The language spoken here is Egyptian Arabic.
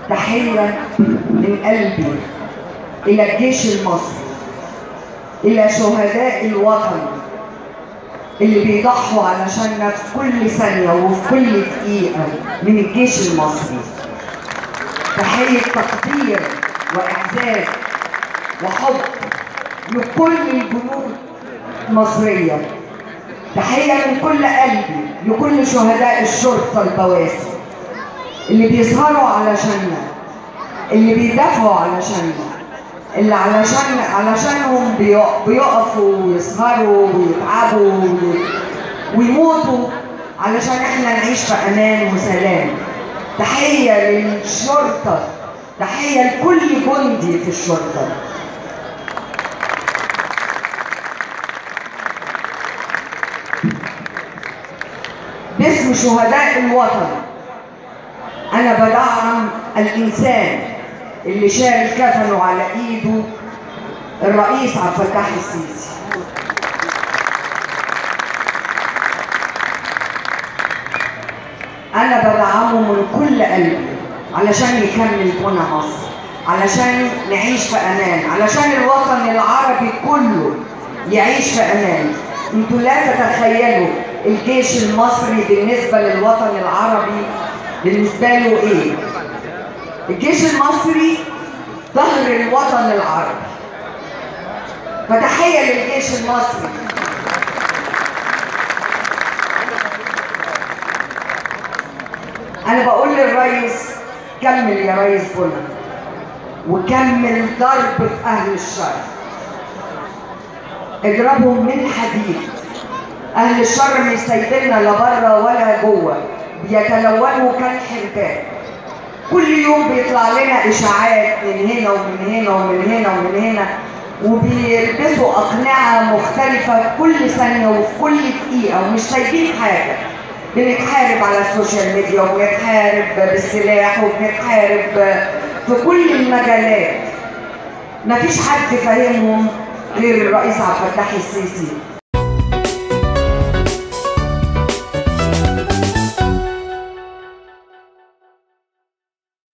تحية من قلبي إلى الجيش المصري إلى شهداء الوطن اللي بيضحوا علشاننا في كل ثانية وفي كل دقيقة من الجيش المصري تحية تقدير وإعزاز وحب لكل الجنود المصرية تحية من كل قلبي لكل شهداء الشرطة البواسل اللي بيسهروا علشاننا اللي بيدافعوا علشاننا اللي علشان علشانهم بيق- بيقفوا ويسهروا ويتعبوا وي- ويموتوا علشان احنا نعيش في امان وسلام تحية للشرطة تحية لكل جندي في الشرطة باسم شهداء الوطن أنا بدعم الإنسان اللي شال كفنه على إيده الرئيس عبد الفتاح السيسي أنا بدعمه من كل قلبي علشان يكمل بنا مصر علشان نعيش في أمان علشان الوطن العربي كله يعيش في أمان انتوا لا تتخيلوا الجيش المصري بالنسبة للوطن العربي بالنسبة له إيه الجيش المصري ظهر الوطن العربي فتحية للجيش المصري أنا بقول للريس كمل يا ريس بنا وكمل ضرب في أهل الشر اضربهم من حديد أهل الشر مش سايبيننا لا بره ولا جوه بيتلونوا كالحرباء كل يوم بيطلع لنا اشاعات من هنا ومن هنا ومن هنا ومن هنا وبيلبسوا اقنعه مختلفه كل ثانيه وفي كل دقيقه ومش سايبين حاجه بنتحارب على السوشيال ميديا وبنتحارب بالسلاح وبنتحارب في كل المجالات مفيش حد فاهمهم غير الرئيس عبد الفتاح السيسي